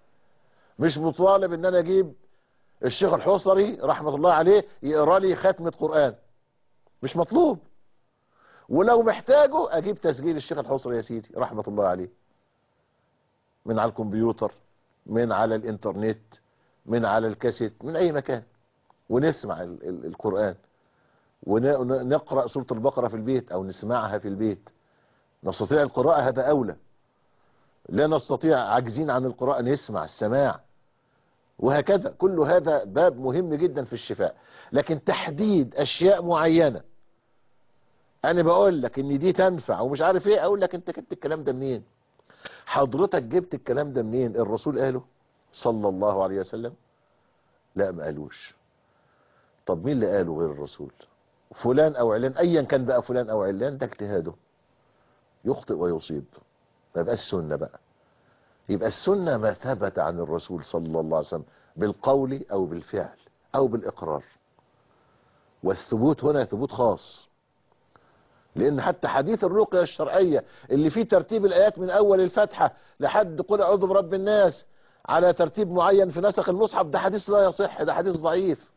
مش مطالب ان انا اجيب الشيخ الحصري رحمة الله عليه يقرا لي ختمة قرآن مش مطلوب ولو محتاجه اجيب تسجيل الشيخ الحصري يا سيدي رحمة الله عليه من على الكمبيوتر من على الانترنت من على الكاسيت من اي مكان ونسمع ال ال القرآن ونقرأ سورة البقرة في البيت او نسمعها في البيت نستطيع القراءة هذا اولى لا نستطيع عاجزين عن القراءة نسمع السماع وهكذا كل هذا باب مهم جدا في الشفاء لكن تحديد اشياء معينة انا بقول لك ان دي تنفع ومش عارف ايه اقول لك انت جبت الكلام ده منين حضرتك جبت الكلام ده منين الرسول قاله صلى الله عليه وسلم لا ما قالوش طب مين اللي قاله غير الرسول فلان او علان ايا كان بقى فلان او علان ده اجتهاده يخطئ ويصيب ما يبقاش سنة بقى يبقى السنة ما ثبت عن الرسول صلى الله عليه وسلم بالقول او بالفعل او بالاقرار والثبوت هنا ثبوت خاص لان حتى حديث الرقية الشرعية اللي فيه ترتيب الايات من اول الفتحة لحد قل اعوذ برب الناس على ترتيب معين في نسخ المصحف ده حديث لا يصح ده حديث ضعيف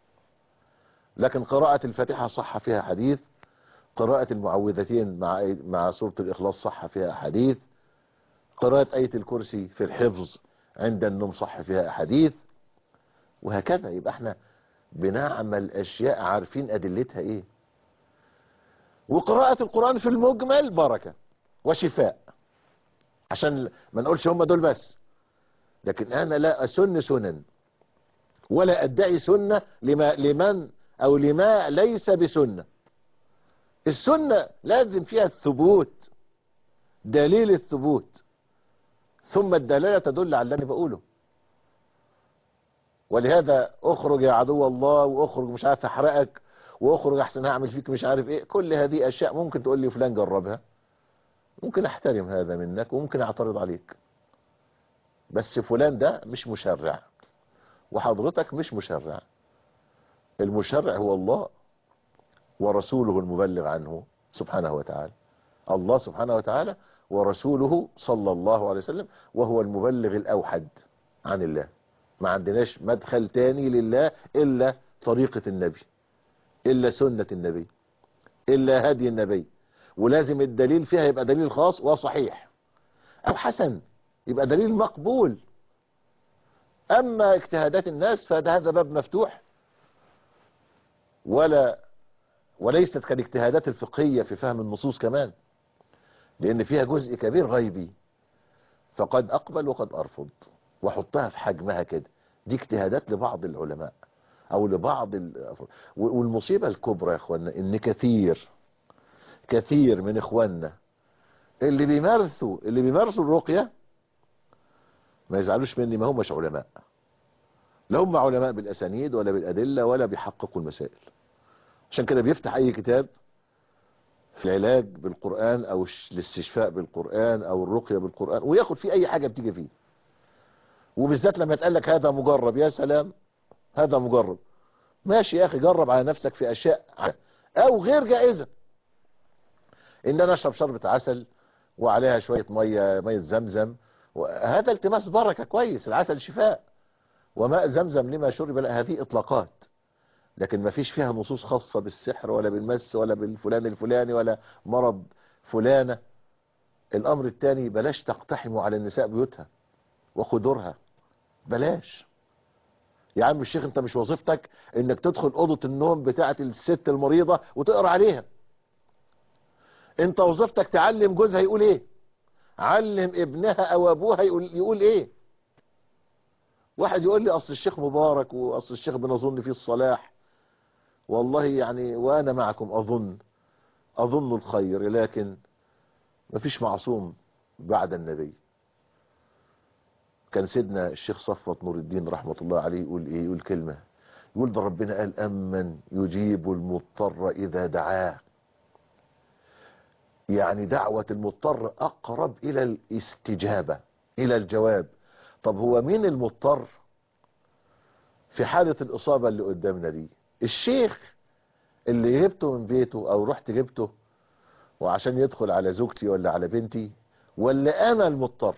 لكن قراءة الفاتحة صح فيها حديث قراءة المعوذتين مع مع سورة الإخلاص صح فيها حديث قراءة آية الكرسي في الحفظ عند النوم صح فيها حديث وهكذا يبقى احنا بنعمل أشياء عارفين أدلتها إيه وقراءة القرآن في المجمل بركة وشفاء عشان ما نقولش هم دول بس لكن أنا لا أسن سنن ولا أدعي سنة لما لمن أو لما ليس بسنة السنة لازم فيها الثبوت دليل الثبوت ثم الدلالة تدل على اللي أنا بقوله ولهذا اخرج يا عدو الله واخرج مش عارف احرقك واخرج احسن هعمل فيك مش عارف ايه كل هذه اشياء ممكن تقول لي فلان جربها ممكن احترم هذا منك وممكن اعترض عليك بس فلان ده مش مشرع وحضرتك مش مشرع المشرع هو الله ورسوله المبلغ عنه سبحانه وتعالى الله سبحانه وتعالى ورسوله صلى الله عليه وسلم وهو المبلغ الأوحد عن الله ما عندناش مدخل تاني لله إلا طريقة النبي إلا سنة النبي إلا هدي النبي ولازم الدليل فيها يبقى دليل خاص وصحيح أو حسن يبقى دليل مقبول أما اجتهادات الناس فهذا هذا باب مفتوح ولا وليست كالاجتهادات الفقهية في فهم النصوص كمان لأن فيها جزء كبير غيبي فقد أقبل وقد أرفض وحطها في حجمها كده دي اجتهادات لبعض العلماء أو لبعض ال... والمصيبة الكبرى يا إخوانا إن كثير كثير من إخواننا اللي بيمارسوا اللي بيمارسوا الرقية ما يزعلوش مني ما همش علماء لا هم علماء بالأسانيد ولا بالأدلة ولا بيحققوا المسائل عشان كده بيفتح أي كتاب في العلاج بالقرآن أو الاستشفاء بالقرآن أو الرقية بالقرآن وياخد فيه أي حاجة بتيجي فيه وبالذات لما يتقال لك هذا مجرب يا سلام هذا مجرب ماشي يا أخي جرب على نفسك في أشياء أو غير جائزة إن أنا أشرب شربة عسل وعليها شوية مية مية زمزم هذا التماس بركة كويس العسل شفاء وماء زمزم لما شرب لا هذه إطلاقات لكن ما فيش فيها نصوص خاصة بالسحر ولا بالمس ولا بالفلان الفلاني ولا مرض فلانة الأمر الثاني بلاش تقتحموا على النساء بيوتها وخدورها بلاش يا عم الشيخ انت مش وظيفتك انك تدخل اوضه النوم بتاعه الست المريضه وتقرا عليها انت وظيفتك تعلم جوزها يقول ايه علم ابنها او ابوها يقول, يقول ايه واحد يقول لي اصل الشيخ مبارك واصل الشيخ بنظن فيه الصلاح والله يعني وانا معكم اظن اظن الخير لكن مفيش معصوم بعد النبي كان سيدنا الشيخ صفوت نور الدين رحمة الله عليه يقول ايه يقول كلمة يقول ده ربنا قال امن يجيب المضطر اذا دعاه يعني دعوة المضطر اقرب الى الاستجابة الى الجواب طب هو مين المضطر في حالة الاصابة اللي قدامنا دي الشيخ اللي جبته من بيته او رحت جبته وعشان يدخل على زوجتي ولا على بنتي ولا انا المضطر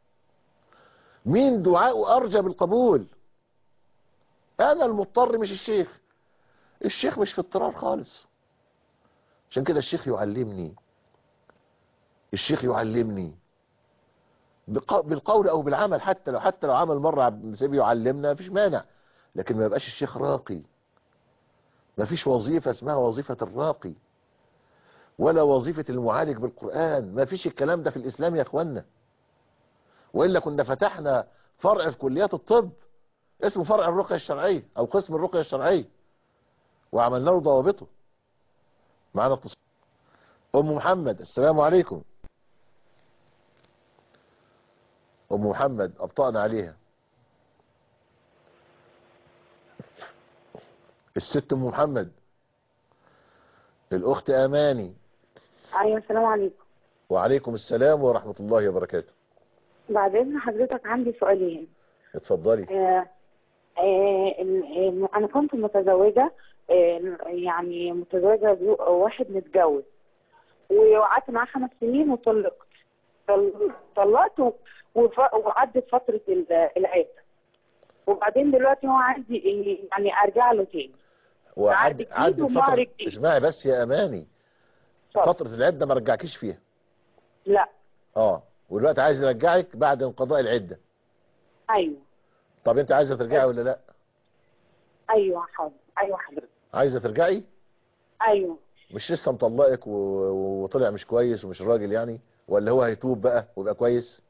مين دعاءه ارجى بالقبول انا المضطر مش الشيخ الشيخ مش في اضطرار خالص عشان كده الشيخ يعلمني الشيخ يعلمني بق- بالقول او بالعمل حتى لو حتى لو عمل مره عبد المسيب يعلمنا مفيش مانع لكن ما يبقاش الشيخ راقي مفيش وظيفه اسمها وظيفه الراقي ولا وظيفه المعالج بالقران مفيش الكلام ده في الاسلام يا اخوانا والا كنا فتحنا فرع في كليات الطب اسمه فرع الرقيه الشرعيه او قسم الرقيه الشرعيه وعملنا له ضوابطه معانا اتصال ام محمد السلام عليكم ام محمد ابطأنا عليها الست ام محمد الاخت اماني ايوه السلام عليكم وعليكم السلام ورحمة الله وبركاته بعد اذن حضرتك عندي سؤالين اتفضلي آه آه ال- آه، انا كنت متزوجه آه يعني متزوجه بزو- واحد متجوز وقعدت معاه خمس سنين وطلقت طل- طلقت و- وف- وعدت فتره ال- العده وبعدين دلوقتي هو عندي إيه، يعني ارجع له تاني وعد جديد عد ومهر فترة جديد. اسمعي بس يا اماني فترة العدة ما رجعكيش فيها لا اه والوقت عايز يرجعك بعد انقضاء العدة ايوه طب انت عايزة ترجعي ولا لا ايوه حاضر ايوه حضرتك عايزة ترجعي ايوه مش لسه مطلقك و... وطلع مش كويس ومش راجل يعني ولا هو هيتوب بقى ويبقى كويس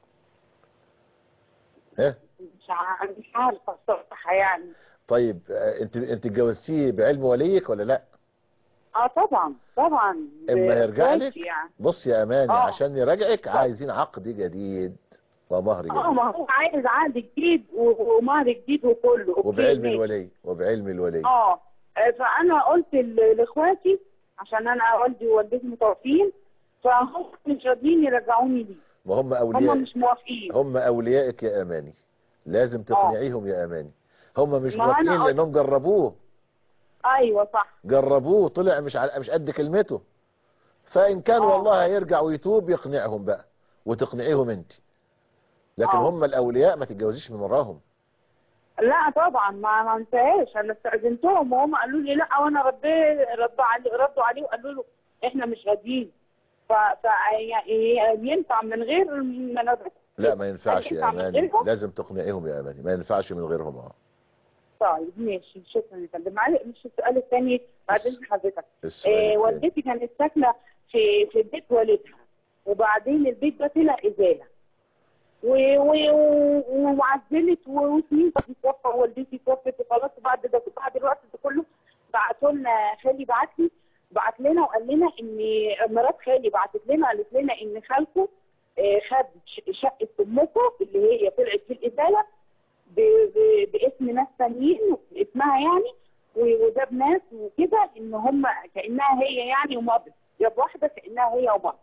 ها مش ع- مش عارفه الصراحه يعني طيب آه، انت انت اتجوزتيه بعلم وليك ولا لا اه طبعا طبعا اما يرجع بإخواتي لك يعني. بص يا اماني آه. عشان يراجعك عايزين عقد جديد ومهر اه جديد ما هو عايز عقد جديد و- ومهر جديد وكله أوكي، وبعلم ماشي. الولي وبعلم الولي اه فانا قلت ل- لاخواتي عشان انا والدي ووالدتي متوفين فهم مش راضيين يرجعوني ليه ما هم اولياء هم مش موافقين هم اوليائك يا اماني لازم تقنعيهم يا اماني هم مش ما أنا موافقين قلت- لانهم جربوه ايوه صح جربوه طلع مش على مش قد كلمته فان كان آه. والله هيرجع ويتوب يقنعهم بقى وتقنعيهم انت لكن آه. هم الاولياء ما تتجوزيش من وراهم لا طبعا ما ما انساهاش انا استاذنتهم وهم قالوا لي لا وانا رديت ردوا علي ردوا عليه وقالوا له احنا مش راضيين ف ف يعني ينفع من غير ما ندرس لا ما ينفعش يا هينفع من اماني غيرهم؟ لازم تقنعيهم يا اماني ما ينفعش من غيرهم اه طيب ماشي شكرا يا فندم معلش مش السؤال الثاني بعدين حضرتك السؤال آه التاني. والدتي كانت ساكنه في في بيت والدها وبعدين البيت ده طلع ازاله و- و- و- وعزلت وسنين توفى والدتي توفت وخلاص بعد ده بعد الوقت ده كله بعتوا لنا خالي بعت لي بعت لنا وقال لنا ان مرات خالي بعتت لنا قالت لنا ان خالكم آه، خد ش- شقه امكم اللي هي طلعت في الازاله ب- ب- باسم ناس تانيين اسمها يعني و- وجاب ناس وكده ان هم كانها هي يعني ومضت جاب واحده كانها هي ومضت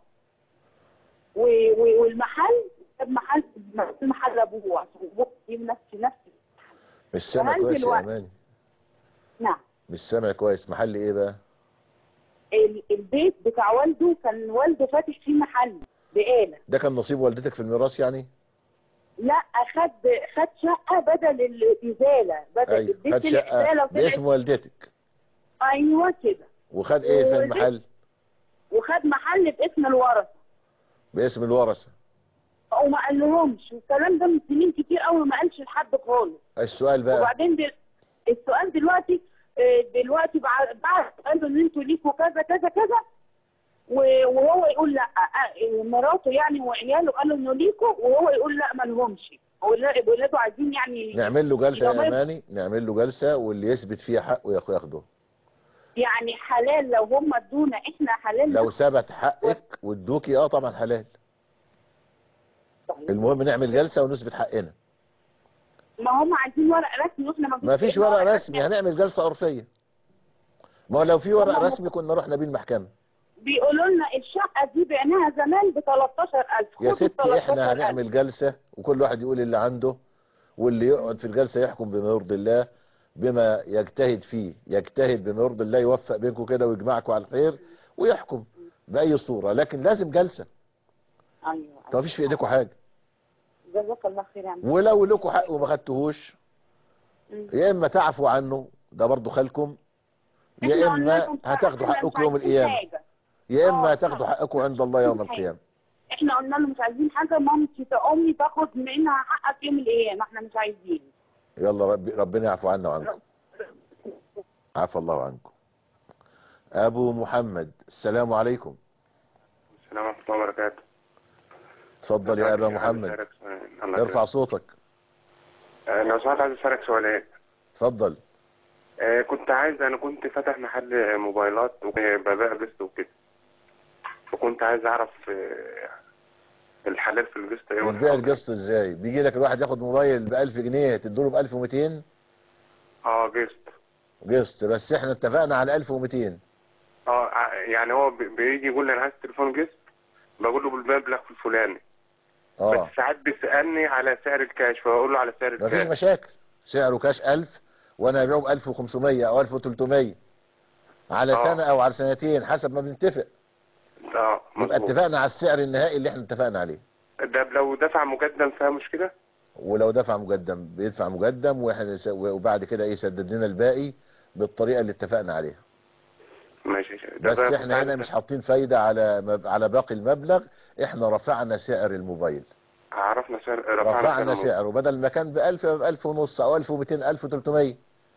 و- و- والمحل جاب محل محل ابوه عشان ابوه دي نفس نفس مش سامع وهل كويس يا دلوقتي- اماني نعم مش سامع كويس محل ايه بقى ال- البيت بتاع والده كان والده فاتح فيه محل بقاله ده كان نصيب والدتك في الميراث يعني لا خد خد شقه بدل الازاله بدل ايوه البيت خد الازاله شقة وطلع باسم والدتك ايوه كده وخد ايه في والبيت- المحل وخد محل باسم الورثه باسم الورثة وما قالهمش والكلام ده من سنين كتير قوي ما قالش لحد خالص السؤال بقى وبعدين دل... السؤال دلوقتي آه، دلوقتي بعد بعد قالوا ان انتوا ليكوا كذا كذا كذا و- وهو يقول لا آه، مراته يعني وعياله قالوا انه ليكوا وهو يقول لا ما لهمش ولا- ولاده عايزين يعني نعمل له جلسة يبقى يا ما- اماني نعمل له جلسة واللي يثبت فيها حقه ياخ- ياخده يعني حلال لو هم ادونا احنا حلال لو ثبت حقك وادوكي اه طبعا حلال المهم نعمل جلسة ونثبت حقنا ما هم عايزين ورق رسمي واحنا ما ما فيش ورق رسمي هنعمل جلسة عرفية ما هو لو في ورق رسمي كنا رحنا بيه المحكمة بيقولوا لنا الشقه دي بعناها زمان ب 13000 يا خدوا ستي احنا 13,000. هنعمل جلسة وكل واحد يقول اللي عنده واللي يقعد في الجلسة يحكم بما يرضي الله بما يجتهد فيه يجتهد بما يرضي الله يوفق بينكم كده ويجمعكم على الخير ويحكم بأي صورة لكن لازم جلسة ايوه ما فيش في ايديكم حاجة جزاك الله خير يا عم ولو لكم حق وما خدتوهوش مم. يا اما تعفوا عنه ده برضه خالكم إحنا يا قلنا اما لكم بصراحة هتاخدوا إحنا حقكم مش يوم عايزين القيامة حاجة. يا آه، اما هتاخدوا حقكم عند الله يوم حاجة. القيامة احنا قلنا له مش عايزين حاجه مامتي امي تاخد منها حقك يوم القيامه احنا مش عايزين يلا رب ربنا يعفو عنا وعنكم عفى الله عنكم ابو محمد السلام عليكم السلام ورحمة الله وبركاته اتفضل يا ابا عايز محمد أسألك سؤال. الله ارفع يسلمك. صوتك آه، لو سمحت عايز أسألك سؤالين اتفضل آه، كنت عايز أنا كنت فاتح محل موبايلات وببيع قسط وكده وكنت عايز أعرف آه، الحلال في القسط إيه بتبيع والحرام. القسط ازاي بيجي لك الواحد ياخد موبايل ب 1000 جنيه تديله ب 1200 اه قسط قسط بس احنا اتفقنا على 1200 اه ع- يعني هو بي- بيجي يقول لي أنا عايز تليفون قسط بقول له بالمبلغ الفلاني اه بس ساعات بيسألني على سعر الكاش فأقول له على سعر مفيش الكاش مشاكل سعره كاش 1000 وانا ابيعه ب 1500 او 1300 على آه. سنة او على سنتين حسب ما بنتفق اه يبقى مظبوط اتفقنا على السعر النهائي اللي احنا اتفقنا عليه ده لو دفع مقدم فيها مشكلة ولو دفع مقدم بيدفع مقدم واحنا نس- وبعد كده ايه يسدد لنا الباقي بالطريقة اللي اتفقنا عليها ماشي ده بس بقى كنت احنا عايز هنا مش حاطين فايدة على مب- على باقي المبلغ احنا رفعنا سعر الموبايل عرفنا سعر رفعنا سعر سعره بدل ما كان ب 1000 يبقى ب 1000 ونص او 1200 1300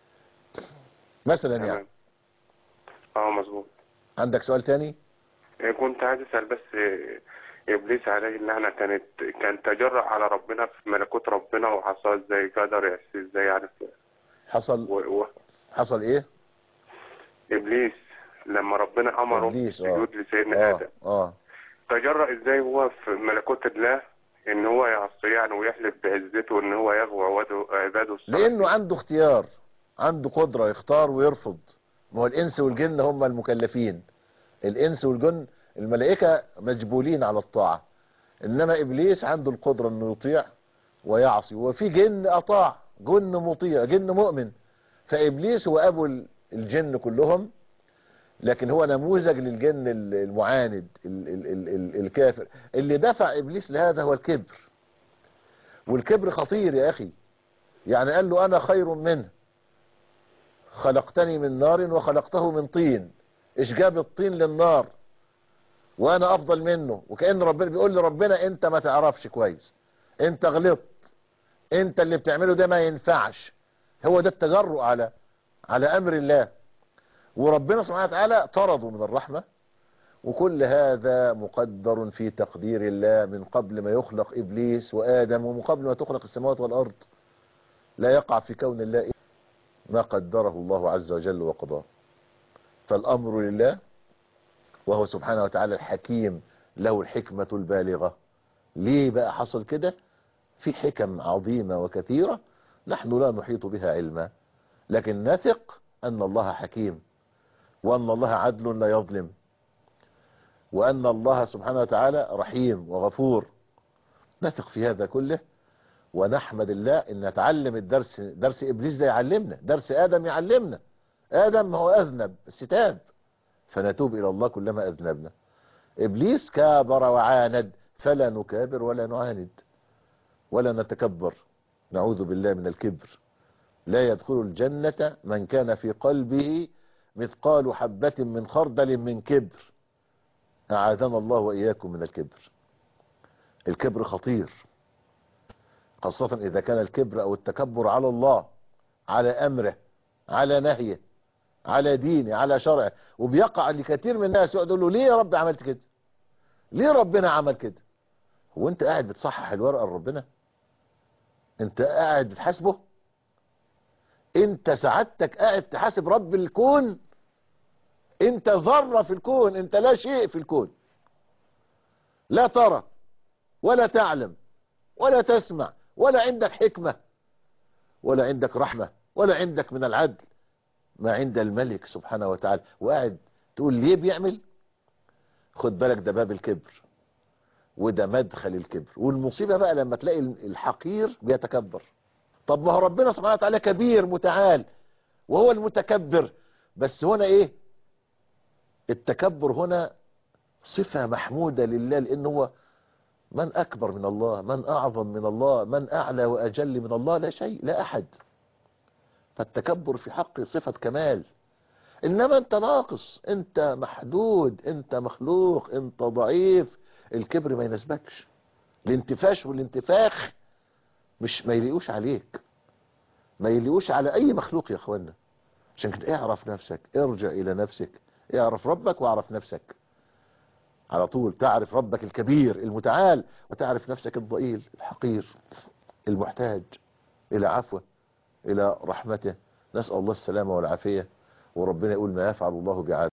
مثلا يعني تمام اه مظبوط عندك سؤال تاني إيه، كنت عايز اسال بس إيه، ابليس عليه اللعنه كانت كان تجرأ على ربنا في ملكوت ربنا وعصاه ازاي قدر يعصي ازاي عارف حصل و... و... حصل ايه ابليس لما ربنا امره ابليس اه بالسجود لسيدنا اه ادم اه تجرأ ازاي هو في ملكوت الله ان هو يعصي يعني ويحلف بعزته ان هو يغوى عباده عباده الصالحين لانه عنده اختيار عنده قدرة يختار ويرفض ما هو الانس والجن هم المكلفين الانس والجن الملائكة مجبولين على الطاعة انما ابليس عنده القدرة انه يطيع ويعصي وفي جن اطاع جن مطيع جن مؤمن فابليس هو ابو ال- الجن كلهم لكن هو نموذج للجن ال- المعاند ال ال ال ال الكافر اللي دفع ابليس لهذا هو الكبر والكبر خطير يا اخي يعني قال له انا خير منه خلقتني من نار وخلقته من طين ايش جاب الطين للنار وانا افضل منه وكأن ربنا بيقول لربنا انت ما تعرفش كويس انت غلطت انت اللي بتعمله ده ما ينفعش هو ده التجرؤ على على امر الله وربنا سبحانه وتعالى طرده من الرحمة وكل هذا مقدر في تقدير الله من قبل ما يخلق ابليس وادم ومن قبل ما تخلق السماوات والارض لا يقع في كون الله إلا ما قدره الله عز وجل وقضاه فالامر لله وهو سبحانه وتعالى الحكيم له الحكمة البالغة ليه بقى حصل كده في حكم عظيمة وكثيرة نحن لا نحيط بها علما لكن نثق أن الله حكيم وأن الله عدل لا يظلم وأن الله سبحانه وتعالى رحيم وغفور نثق في هذا كله ونحمد الله ان نتعلم الدرس درس ابليس ده يعلمنا درس ادم يعلمنا ادم هو اذنب بس تاب فنتوب الى الله كلما اذنبنا ابليس كابر وعاند فلا نكابر ولا نعاند ولا نتكبر نعوذ بالله من الكبر لا يدخل الجنة من كان في قلبه مثقال حبة من خردل من كبر أعاذنا الله وإياكم من الكبر الكبر خطير خاصة إذا كان الكبر أو التكبر على الله على أمره على نهيه على دينه على شرعه وبيقع لكثير من الناس يقعدوا له ليه يا رب عملت كده ليه ربنا عمل كده هو انت قاعد بتصحح الورقة لربنا انت قاعد بتحاسبه انت سعادتك قاعد تحاسب رب الكون انت ذرة في الكون انت لا شيء في الكون لا ترى ولا تعلم ولا تسمع ولا عندك حكمة ولا عندك رحمة ولا عندك من العدل ما عند الملك سبحانه وتعالى وقاعد تقول ليه بيعمل خد بالك ده باب الكبر وده مدخل الكبر والمصيبة بقى لما تلاقي الحقير بيتكبر طب ما هو ربنا سبحانه وتعالى كبير متعال وهو المتكبر بس هنا ايه التكبر هنا صفة محمودة لله لان هو من اكبر من الله من اعظم من الله من اعلى واجل من الله لا شيء لا احد فالتكبر في حق صفة كمال انما انت ناقص انت محدود انت مخلوق انت ضعيف الكبر ما يناسبكش الانتفاش والانتفاخ مش ما يليقوش عليك ما يليقوش على اي مخلوق يا اخوانا عشان كده اعرف نفسك ارجع الى نفسك اعرف ربك واعرف نفسك على طول تعرف ربك الكبير المتعال وتعرف نفسك الضئيل الحقير المحتاج الى عفوه الى رحمته نسأل الله السلامة والعافية وربنا يقول ما يفعل الله بعاد